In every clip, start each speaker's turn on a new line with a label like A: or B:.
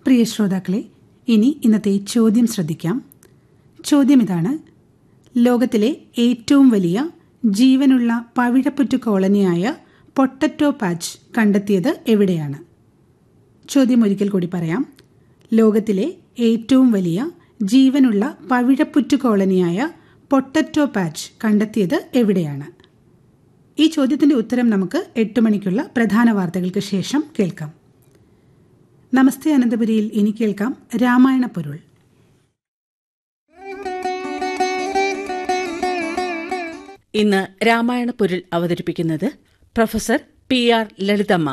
A: പ്രിയ ശ്രോതാക്കളെ ഇനി ഇന്നത്തെ ചോദ്യം ശ്രദ്ധിക്കാം ചോദ്യം ഇതാണ് ലോകത്തിലെ ഏറ്റവും വലിയ ജീവനുള്ള പവിഴപ്പുറ്റു കോളനിയായ പൊട്ടറ്റോ പാച്ച് കണ്ടെത്തിയത് എവിടെയാണ് ചോദ്യം ഒരിക്കൽ കൂടി പറയാം ലോകത്തിലെ ഏറ്റവും വലിയ ജീവനുള്ള പവിഴപ്പുറ്റു കോളനിയായ പൊട്ടറ്റോ പാച്ച് കണ്ടെത്തിയത് എവിടെയാണ് ഈ ചോദ്യത്തിന്റെ ഉത്തരം നമുക്ക് എട്ട് മണിക്കുള്ള പ്രധാന വാർത്തകൾക്ക് ശേഷം കേൾക്കാം നമസ്തേ അനന്തപുരിയിൽ ഇനി കേൾക്കാം രാമായണ പൊരുൾ
B: ഇന്ന് രാമായണ പൊരുൾ അവതരിപ്പിക്കുന്നത് പ്രൊഫസർ പി ആർ ലളിതമ്മ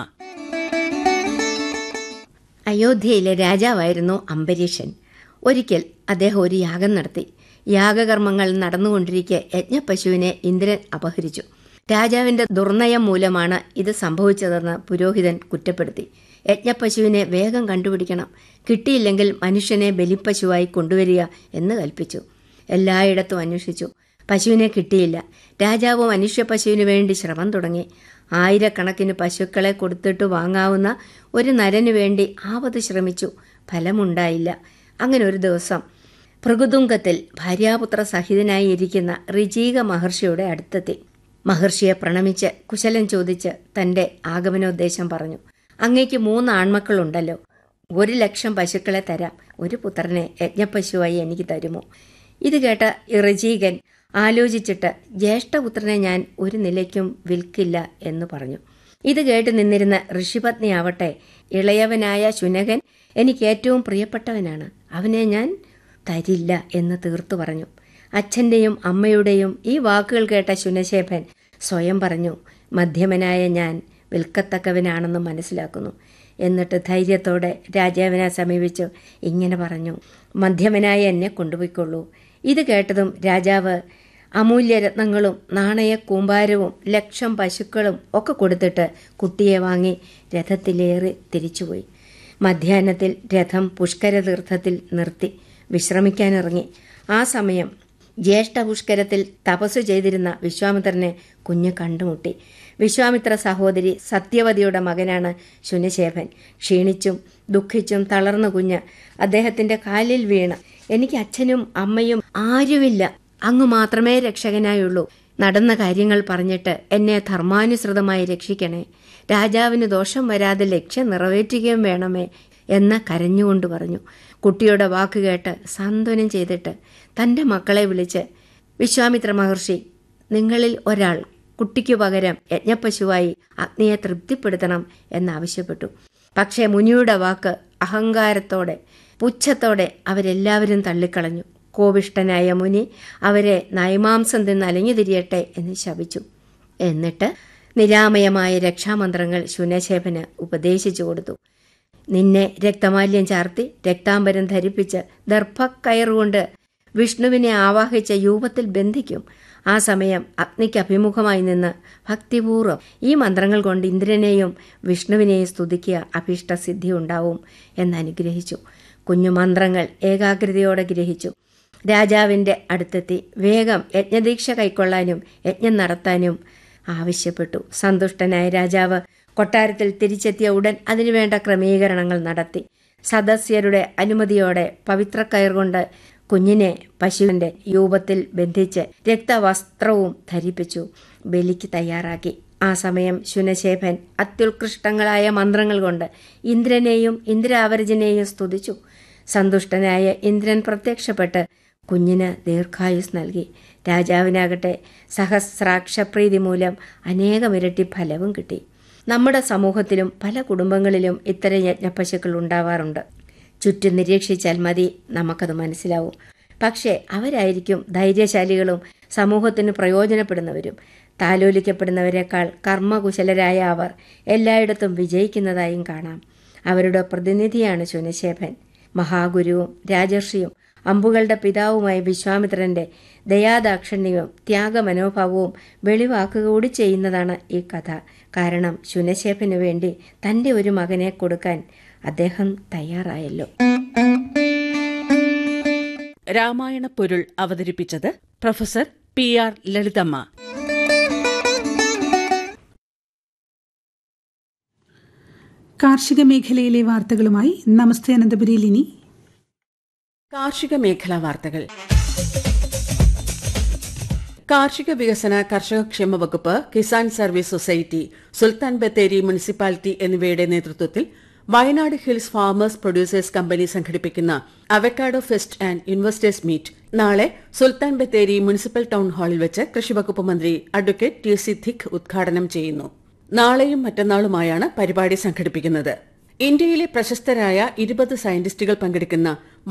C: അയോധ്യയിലെ രാജാവായിരുന്നു അംബരീഷൻ ഒരിക്കൽ അദ്ദേഹം ഒരു യാഗം നടത്തി യാഗകർമ്മങ്ങൾ നടന്നുകൊണ്ടിരിക്കെ യജ്ഞപശുവിനെ ഇന്ദ്രൻ അപഹരിച്ചു രാജാവിന്റെ ദുർനയം മൂലമാണ് ഇത് സംഭവിച്ചതെന്ന് പുരോഹിതൻ കുറ്റപ്പെടുത്തി യജ്ഞപശുവിനെ വേഗം കണ്ടുപിടിക്കണം കിട്ടിയില്ലെങ്കിൽ മനുഷ്യനെ ബലിപ്പശുവായി കൊണ്ടുവരിക എന്ന് കൽപ്പിച്ചു എല്ലായിടത്തും അന്വേഷിച്ചു പശുവിനെ കിട്ടിയില്ല രാജാവ് മനുഷ്യ പശുവിനു വേണ്ടി ശ്രമം തുടങ്ങി ആയിരക്കണക്കിന് പശുക്കളെ കൊടുത്തിട്ട് വാങ്ങാവുന്ന ഒരു നരനു വേണ്ടി ആവത് ശ്രമിച്ചു ഫലമുണ്ടായില്ല അങ്ങനെ ഒരു ദിവസം ഭൃഗുതുങ്കത്തിൽ ഭാര്യാപുത്ര സഹിതനായി ഇരിക്കുന്ന ഋചീക മഹർഷിയുടെ അടുത്തെത്തി മഹർഷിയെ പ്രണമിച്ച് കുശലം ചോദിച്ച് തന്റെ ആഗമനോദ്ദേശം പറഞ്ഞു അങ്ങേക്ക് മൂന്ന് ആൺമക്കളുണ്ടല്ലോ ഒരു ലക്ഷം പശുക്കളെ തരാം ഒരു പുത്രനെ യജ്ഞപശുവായി എനിക്ക് തരുമോ ഇത് കേട്ട ഋചീകൻ ആലോചിച്ചിട്ട് ജ്യേഷ്ഠപുത്രനെ ഞാൻ ഒരു നിലയ്ക്കും വിൽക്കില്ല എന്ന് പറഞ്ഞു ഇത് കേട്ട് നിന്നിരുന്ന ഋഷിപത്നിയാവട്ടെ ഇളയവനായ ശുനകൻ എനിക്ക് ഏറ്റവും പ്രിയപ്പെട്ടവനാണ് അവനെ ഞാൻ തരില്ല എന്ന് തീർത്തു പറഞ്ഞു അച്ഛന്റെയും അമ്മയുടെയും ഈ വാക്കുകൾ കേട്ട ശുനശേഖൻ സ്വയം പറഞ്ഞു മധ്യമനായ ഞാൻ വിൽക്കത്തക്കവനാണെന്ന് മനസ്സിലാക്കുന്നു എന്നിട്ട് ധൈര്യത്തോടെ രാജാവിനെ സമീപിച്ചു ഇങ്ങനെ പറഞ്ഞു മധ്യമനായ എന്നെ കൊണ്ടുപോയിക്കൊള്ളൂ ഇത് കേട്ടതും രാജാവ് അമൂല്യരത്നങ്ങളും നാണയ കൂമ്പാരവും ലക്ഷം പശുക്കളും ഒക്കെ കൊടുത്തിട്ട് കുട്ടിയെ വാങ്ങി രഥത്തിലേറി തിരിച്ചുപോയി മധ്യാഹ്നത്തിൽ രഥം പുഷ്കരതീർത്ഥത്തിൽ നിർത്തി വിശ്രമിക്കാനിറങ്ങി ആ സമയം ജ്യേഷ്ഠ പുഷ്കരത്തിൽ തപസ് ചെയ്തിരുന്ന വിശ്വാമിത്രനെ കുഞ്ഞ് കണ്ടുമുട്ടി വിശ്വാമിത്ര സഹോദരി സത്യവതിയുടെ മകനാണ് ശുനശേഖൻ ക്ഷീണിച്ചും ദുഃഖിച്ചും തളർന്ന കുഞ്ഞ് അദ്ദേഹത്തിന്റെ കാലിൽ വീണ് എനിക്ക് അച്ഛനും അമ്മയും ആരുമില്ല അങ്ങ് മാത്രമേ രക്ഷകനായുള്ളൂ നടന്ന കാര്യങ്ങൾ പറഞ്ഞിട്ട് എന്നെ ധർമാനുസൃതമായി രക്ഷിക്കണേ രാജാവിന് ദോഷം വരാതെ ലക്ഷ്യം നിറവേറ്റുകയും വേണമേ എന്ന് കരഞ്ഞുകൊണ്ട് പറഞ്ഞു കുട്ടിയുടെ വാക്ക് കേട്ട് സാന്ത്വനം ചെയ്തിട്ട് തന്റെ മക്കളെ വിളിച്ച് വിശ്വാമിത്ര മഹർഷി നിങ്ങളിൽ ഒരാൾ കുട്ടിക്കു പകരം യജ്ഞപശുവായി അഗ്നിയെ തൃപ്തിപ്പെടുത്തണം എന്നാവശ്യപ്പെട്ടു പക്ഷേ മുനിയുടെ വാക്ക് അഹങ്കാരത്തോടെ പുച്ഛത്തോടെ അവരെല്ലാവരും തള്ളിക്കളഞ്ഞു കോപിഷ്ടനായ മുനി അവരെ നൈമാംസം തിന്ന് അലഞ്ഞു തിരിയട്ടെ എന്ന് ശപിച്ചു എന്നിട്ട് നിരാമയമായ രക്ഷാമന്ത്രങ്ങൾ ശുനശേഖന് ഉപദേശിച്ചു കൊടുത്തു നിന്നെ രക്തമാല്യം ചാർത്തി രക്താംബരം ധരിപ്പിച്ച് ദർഭക്കയറുകൊണ്ട് വിഷ്ണുവിനെ ആവാഹിച്ച യൂപത്തിൽ ബന്ധിക്കും ആ സമയം അഗ്നിക്ക് അഭിമുഖമായി നിന്ന് ഭക്തിപൂർവ്വം ഈ മന്ത്രങ്ങൾ കൊണ്ട് ഇന്ദ്രനെയും വിഷ്ണുവിനെയും സ്തുതിക്കുക അഭീഷ്ടസിദ്ധി ഉണ്ടാവും എന്നനുഗ്രഹിച്ചു കുഞ്ഞു മന്ത്രങ്ങൾ ഏകാഗ്രതയോടെ ഗ്രഹിച്ചു രാജാവിന്റെ അടുത്തെത്തി വേഗം യജ്ഞദീക്ഷ കൈക്കൊള്ളാനും യജ്ഞം നടത്താനും ആവശ്യപ്പെട്ടു സന്തുഷ്ടനായ രാജാവ് കൊട്ടാരത്തിൽ തിരിച്ചെത്തിയ ഉടൻ അതിനുവേണ്ട ക്രമീകരണങ്ങൾ നടത്തി സദസ്യരുടെ അനുമതിയോടെ പവിത്രക്കയർ കൊണ്ട് കുഞ്ഞിനെ പശുവിന്റെ രൂപത്തിൽ ബന്ധിച്ച് രക്തവസ്ത്രവും ധരിപ്പിച്ചു ബലിക്ക് തയ്യാറാക്കി ആ സമയം ശുനശേഖൻ അത്യുത്കൃഷ്ടങ്ങളായ മന്ത്രങ്ങൾ കൊണ്ട് ഇന്ദ്രനെയും ഇന്ദ്രാവരജനെയും സ്തുതിച്ചു സന്തുഷ്ടനായ ഇന്ദ്രൻ പ്രത്യക്ഷപ്പെട്ട് കുഞ്ഞിന് ദീർഘായുസ് നൽകി രാജാവിനാകട്ടെ സഹസ്രാക്ഷപ്രീതി മൂലം അനേകമിരട്ടി ഫലവും കിട്ടി നമ്മുടെ സമൂഹത്തിലും പല കുടുംബങ്ങളിലും ഇത്തരം യജ്ഞപശുക്കൾ ഉണ്ടാവാറുണ്ട് ചുറ്റും നിരീക്ഷിച്ചാൽ മതി നമുക്കത് മനസ്സിലാവും പക്ഷേ അവരായിരിക്കും ധൈര്യശാലികളും സമൂഹത്തിന് പ്രയോജനപ്പെടുന്നവരും താലോലിക്കപ്പെടുന്നവരെക്കാൾ കർമ്മകുശലരായ അവർ എല്ലായിടത്തും വിജയിക്കുന്നതായും കാണാം അവരുടെ പ്രതിനിധിയാണ് ശുനശേഖൻ മഹാഗുരുവും രാജർഷിയും അമ്പുകളുടെ പിതാവുമായ വിശ്വാമിത്രന്റെ ദയാദാക്ഷിണ്യവും ത്യാഗമനോഭാവവും വെളിവാക്കുക കൂടി ചെയ്യുന്നതാണ് ഈ കഥ കാരണം ശുനശേഖനു വേണ്ടി തന്റെ ഒരു മകനെ കൊടുക്കാൻ അദ്ദേഹം തയ്യാറായല്ലോ
B: രാമായണ പൊരുൾ അവതരിപ്പിച്ചത് പ്രൊഫസർ പി ആർ ലളിതമ്മ
A: കാർഷിക മേഖലയിലെ വാർത്തകളുമായി നമസ്തേ അനന്തപുരിയിൽ ഇനി
B: കാർഷിക മേഖലാ വാർത്തകൾ കാർഷിക വികസന കർഷകക്ഷേമ വകുപ്പ് Kisan service society Sultan Bathery municipality എന്നിവയുടെ നേതൃത്വത്തിൽ Wayanad hills farmers producers company സംഘടിപ്പിക്കുന്ന avocado fest and investors meet നാളെ സുൽത്താൻ ബത്തേരി മുനിസിപ്പൽ ടൌൺ ഹാളിൽ വെച്ച് കൃഷിവകുപ്പ് മന്ത്രി അഡ്വക്കേറ്റ് ടി സി ധിക് ഉദ്ഘാടനം ചെയ്യുന്നു നാളെയും മറ്റന്നാളുമായാണ് പരിപാടി സംഘടിപ്പിക്കുന്നത് ഇന്ത്യയിലെ പ്രശസ്തരായ ഇരുപത് സയന്റിസ്റ്റുകൾ പങ്കെടുക്കുന്ന